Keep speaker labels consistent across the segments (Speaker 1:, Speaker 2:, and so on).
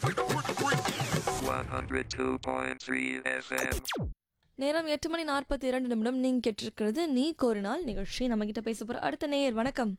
Speaker 1: 102.3 FM.
Speaker 2: நேரம் எட்டு மணி நாற்பத்தி இரண்டு நிமிடம் நீங்க கேட்டிருக்கிறது நீ கோரினால் நிகழ்ச்சி நம்ம கிட்ட பேச போற அடுத்த நேயர் வணக்கம்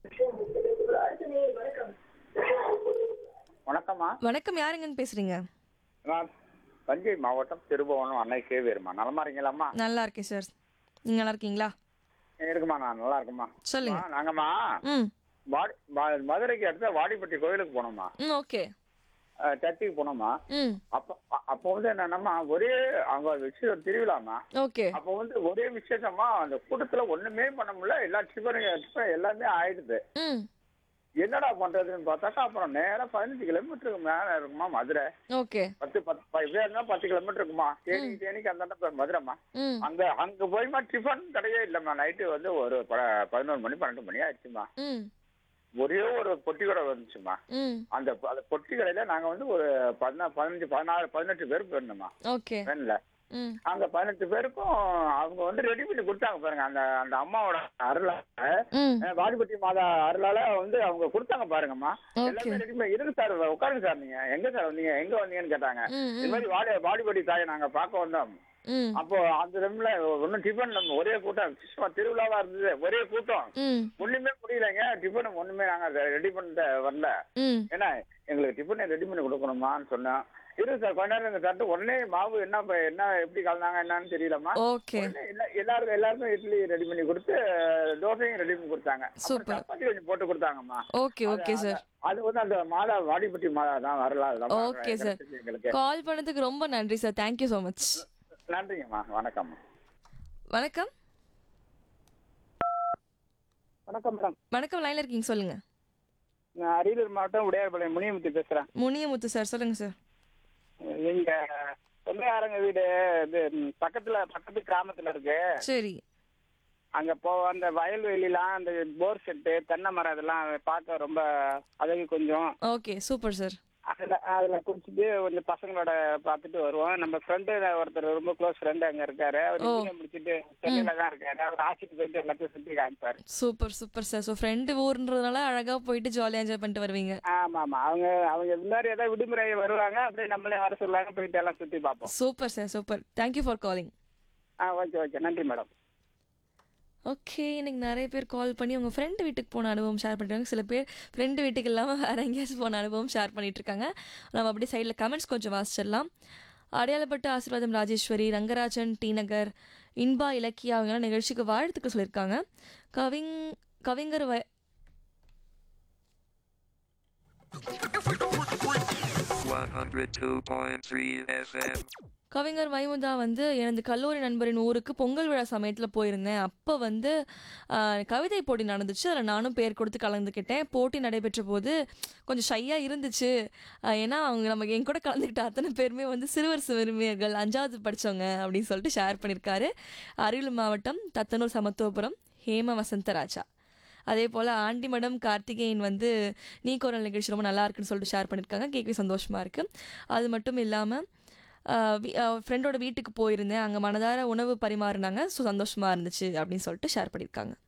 Speaker 3: வணக்கம்மா
Speaker 2: வணக்கம் யாருங்கன்னு பேசுறீங்க
Speaker 3: நான் தஞ்சை மாவட்டம் திருபுவனம் அன்னை சேவியர்மா நலமா இருக்கீங்களாம்மா
Speaker 2: நல்லா இருக்கேன் சார் நீங்க நல்லா இருக்கீங்களா
Speaker 3: இருக்குமா நான் நல்லா இருக்குமா
Speaker 2: சொல்லுங்க
Speaker 3: அம்மா, நாங்கம்மா
Speaker 2: ம்
Speaker 3: வாடி வா- மதுரைக்கு அடுத்த வாடிப்பட்டி கோயிலுக்கு போனோம்மா
Speaker 2: ம் ஓகே
Speaker 3: அஹ், சர்ச்சுக்கு போனோம்மா
Speaker 2: ம்
Speaker 3: அப்போ அ- அப்போ வந்து என்னன்னா ஒரே அங்க விஷயம் திருவிழாமா
Speaker 2: ஓகே
Speaker 3: அப்போ வந்து ஒரே விசேஷமா அந்த கூட்டத்துல ஒண்ணுமே பண்ண முடியல எல்லா டிஃபன் எல்லாமே ஆயிடுது
Speaker 2: ம்
Speaker 3: என்னடா பண்றதுன்னு பார்த்தாக்கா அப்புறம் நேரா பதினஞ்சு கிலோமீட்டருக்கு மேல இருக்குமா மதுரை
Speaker 2: ஓகே
Speaker 3: பத்து பத்து ப- இப்படியே இருந்தா பத்து கிலோமீட்டர் இருக்குமா தேனி தேனிக்கு அந்த மதுரைமா
Speaker 2: ம்
Speaker 3: அங்க அங்க போய்மா டிஃபன் கடையே இல்லம்மா நைட்டு வந்து ஒரு ப- பதினோரு மணி பன்னெண்டு மணி ஆயிடுச்சுமா
Speaker 2: ம்
Speaker 3: ஒரே ஒரு பொட்டி கடை வந்துச்சுமா
Speaker 2: ம்
Speaker 3: அந்த ப- அந்த பொட்டி கடையில நாங்க வந்து ஒரு பதினா பதினஞ்சு பதினாறு பதினெட்டு பேர் போயிருந்தோம்மா
Speaker 2: ஓகே
Speaker 3: வேன்ல
Speaker 2: ம்
Speaker 3: அங்க பதினெட்டு பேருக்கும் அவங்க வந்து ரெடி பண்ணி கொடுத்தாங்க பாருங்க அந்த அந்த அம்மாவோட அருளால
Speaker 2: ம்
Speaker 3: அஹ், வாடிப்பட்டி மாதா அருளால வந்து அவங்க கொடுத்தாங்க பாருங்கம்மா
Speaker 2: ஓகே
Speaker 3: எல்லாமே ரெடி பண்ணி இருங்க சார் உட்காருங்க சார் நீங்க எங்க சார் வந்தீங்க எங்க வந்தீங்கன்னு கேட்டாங்க
Speaker 2: ம்
Speaker 3: இது
Speaker 2: ம்
Speaker 3: மாதிரி வாடி வாடிப்பட்டி தாயை நாங்க பார்க்க வந்தோம்
Speaker 2: ம்
Speaker 3: அப்போ அந்த டைம்ல ஒன்னும் டிஃபன் நம்ம ஒரே கூட்டம் சும்மா திருவிழாவா இருந்தது ஒரே கூட்டம்
Speaker 2: ம்
Speaker 3: ஒண்ணுமே முடியலைங்க டிஃபன் ஒண்ணுமே நாங்க ரெடி பண்ணிட்டு வரல
Speaker 2: ம்
Speaker 3: ஏன்னா எங்களுக்கு டிஃபனை ரெடி பண்ணி கொடுக்கணுமான்னு சொன்னோம் இருக்கு சார் கொஞ்ச நேரம் எங்க தட்டு உடனே மாவு என்ன ப- என்ன எப்படி கலந்தாங்க என்னன்னு தெரியலம்மா
Speaker 2: ஓகே
Speaker 3: உடனே எல்லா- எல்லாருக்கும் எல்லாருக்கும் இட்லி ரெடி பண்ணி கொடுத்து தோசையும் ரெடி பண்ணி கொடுத்தாங்க அப்புறம்
Speaker 2: Super.
Speaker 3: சப்பாத்தி கொஞ்சம் போட்டு கொடுத்தாங்கம்மா
Speaker 2: ஓகே ஓகே சார்
Speaker 3: அது வந்து அந்த மாதா வாடிப்பட்டி மாதா தான் வரலாம்
Speaker 2: Okay, sir.
Speaker 3: எங்களுக்கு
Speaker 2: கால் பண்ணதுக்கு ரொம்ப நன்றி சார் தேங்க்யூ ஸோ மச்
Speaker 3: நன்றிங்கம்மா வணக்கம்மா
Speaker 2: வணக்கம்
Speaker 4: வணக்கம் மேடம்
Speaker 2: வணக்கம் லைன்ல இருக்கீங்க சொல்லுங்க
Speaker 4: நான் அரியலூர் மாவட்டம் உடையார்பாளையம் முனியமுத்து பேசுறேன்
Speaker 2: முனியமுத்து சார் சொல்லுங்க சார்
Speaker 4: எங்க சொந்தக்காரங்க வீடு இது ம், பக்கத்துல பக்கத்து கிராமத்துல இருக்கு
Speaker 2: சரி
Speaker 4: அங்க போ அந்த வயல்வெளிலாம் அந்த போர் செட்டு தென்னை மரம் இதெல்லாம் பார்க்க ரொம்ப அழகு கொஞ்சம்
Speaker 2: ஓகே சூப்பர் சார்
Speaker 4: அதுல அதுல குடிச்சிட்டு கொஞ்சம் பசங்களோட பார்த்துட்டு வருவோம் நம்ம ஃப்ரெண்டு ஒருத்தர் ரொம்ப க்ளோஸ் ஃப்ரெண்டு அங்க இருக்காரு அவர்
Speaker 2: ஓ.
Speaker 4: இன்ஜினியர் முடிச்சிட்டு சென்னையில தான் இருக்காரு அவர் ஆசிட்டு போயிட்டு எல்லாத்தையும் சுத்தி காமிப்பாரு
Speaker 2: super super sir so friend ஊர்ன்றதுனால அழகா போயிட்டு ஜாலியாக என்ஜாய் பண்ணிட்டு வருவீங்க
Speaker 4: ஆமா ஆமா அவங்க அவங்க முன்னாடி ஏதாவது விடுமுறை வருவாங்க அப்படியே நம்மளே வர சொல்லுவாங்க போயிட்டு எல்லாம் சுத்தி பார்ப்போம்
Speaker 2: super sir super thank you for calling
Speaker 4: ஆ ஓகே ஓகே நன்றி மேடம்
Speaker 2: ஓகே இன்னைக்கு நிறைய பேர் கால் பண்ணி உங்கள் ஃப்ரெண்டு வீட்டுக்கு போன அனுபவம் ஷேர் பண்ணிருக்காங்க சில பேர் ஃப்ரெண்டு வீட்டுக்கு இல்லாமல் வேற எங்கேயாச்சும் போன அனுபவம் ஷேர் பண்ணிட்டு இருக்காங்க நம்ம அப்படியே சைடில் கமெண்ட்ஸ் கொஞ்சம் வாசிச்சிடலாம் அடையாளப்பட்ட ஆசீர்வாதம் ராஜேஸ்வரி ரங்கராஜன் டி நகர் இன்பா இலக்கியா அவங்கெல்லாம் நிகழ்ச்சிக்கு வாழ்த்துக்கள் சொல்லியிருக்காங்க கவிங் கவிஞர் வ
Speaker 1: 102.3 FM.
Speaker 2: கவிஞர் வைமுதா வந்து எனது கல்லூரி நண்பரின் ஊருக்கு பொங்கல் விழா சமயத்தில் போயிருந்தேன் அப்போ வந்து ஆஹ், கவிதை போட்டி நடந்துச்சு அதில் நானும் பேர் கொடுத்து கலந்துக்கிட்டேன் போட்டி நடைபெற்ற போது கொஞ்சம் ஷையாக இருந்துச்சு ஆஹ், ஏன்னா அவங்க நம்ம என் கூட கலந்துக்கிட்ட அத்தனை பேருமே வந்து சிறுவர் சிறுமியர்கள் அஞ்சாவது படித்தவங்க அப்படின்னு சொல்லிட்டு ஷேர் பண்ணியிருக்காரு அரியலூர் மாவட்டம் தத்தனூர் சமத்துவபுரம் ஹேம வசந்தராஜா அதே போல் ஆண்டிமடம் கார்த்திகேயன் வந்து நீ குரல் நிகழ்ச்சி ரொம்ப நல்லா இருக்குன்னு சொல்லிட்டு ஷேர் பண்ணியிருக்காங்க கேட்கவே சந்தோஷமாக இருக்குது அது மட்டும் இல்லாமல் ஃப்ரெண்டோட வீட்டுக்கு போயிருந்தேன் அங்கே மனதார உணவு பரிமாறினாங்க ஸோ சந்தோஷமாக இருந்துச்சு அப்படின்னு சொல்லிட்டு ஷேர் பண்ணியிருக்காங்க